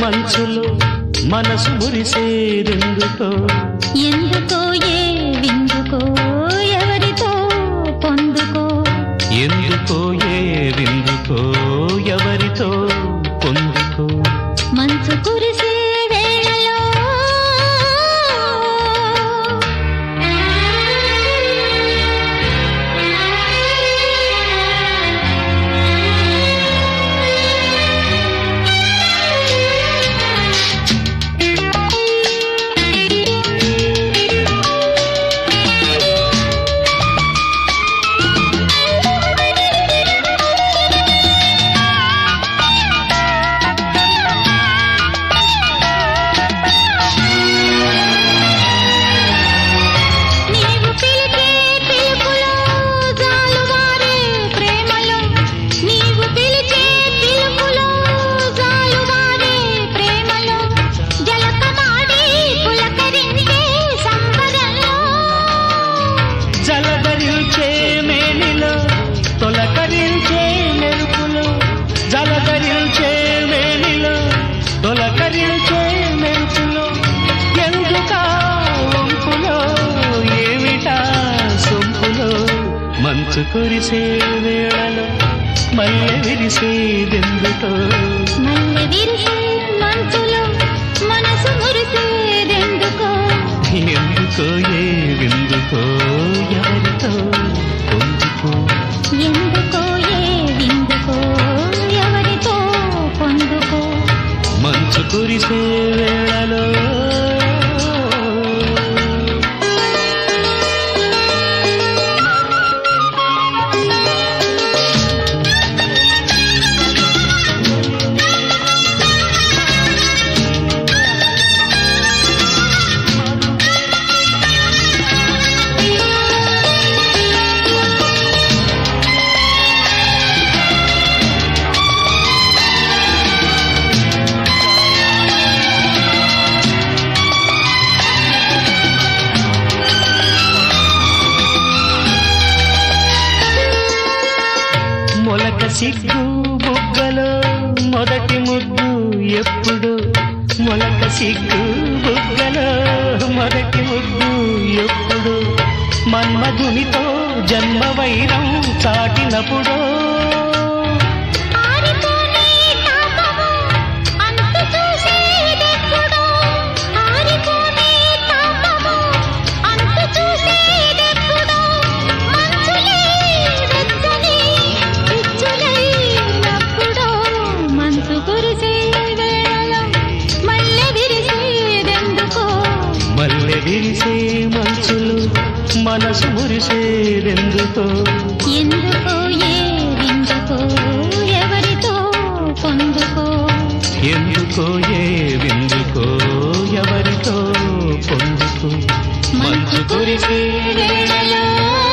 మంచులో మనసు మురిసేదెందుకో ఎందుకో ఏ విందుకో ఎవరితో పొందుకో ఎందుకో ఏ విందుకో ఎవరితో పొందుకో మంచు కురిసే వేళలో నీవు పిలిచే పిలుపులో జాలువారే ప్రేమలో నీవు పిలిచే పిలుపులో జాలువారే ప్రేమలో జలకమాడి పులకరించే సంబరంలో జలధరించే మేనిలో తొలకరించే మెరుపులో జలధరించే మేనిలో తొలకరించే మెరుపులో ఎందుకా వంపులో ఏమిటా సొంపులో మంచు కురిసే వేళలో మల్లె విరిసేదెందుకో మల్లె విరిసే మంచులో మనసు మురిసేదెందుకో ఎందుకో ఏ విందుకో ఎవరితో పొందుకో ఎందుకో ఏ విందుకో ఎవరితో పొందుకో మంచు కురిసే వేళలో మొలక సిగ్గు బుగ్గలో మొదటి ముద్దు ఎప్పుడు మొలక సిగ్గు బుగ్గలో మొదటి ముద్దు ఎప్పుడు మన్మధునితో జన్మ వైరం చాటినప్పుడు ఆరిపోనే తాపము అంతు చూసేదెప్పుడో ఆరిపోనే తాపము అంతు చూసేదెప్పుడో మంచులే వెచ్చని పిచ్చులైనప్పుడో మంచు కురిసే వేళలో మల్లె విరిసేదెందుకో మల్లె విరిసే మంచులు మనసు మురిసేదెందుకో ఎందుకో ఏ విందుకో ఎవరితో పొందుకో ఎందుకో ఏ విందుకో ఎవరితో పొందుకో మంచు కురిసే వేళలో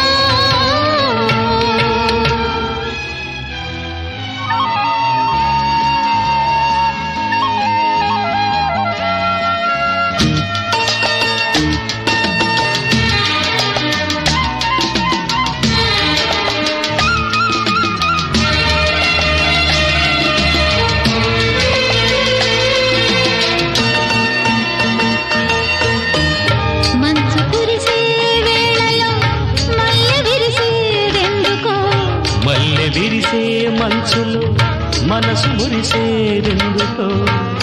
మంచు కురిసే వేళలో మల్లె విరిసేదెందుకో మల్లె విరిసే మంచులు మనసు మురిసేదెందుకో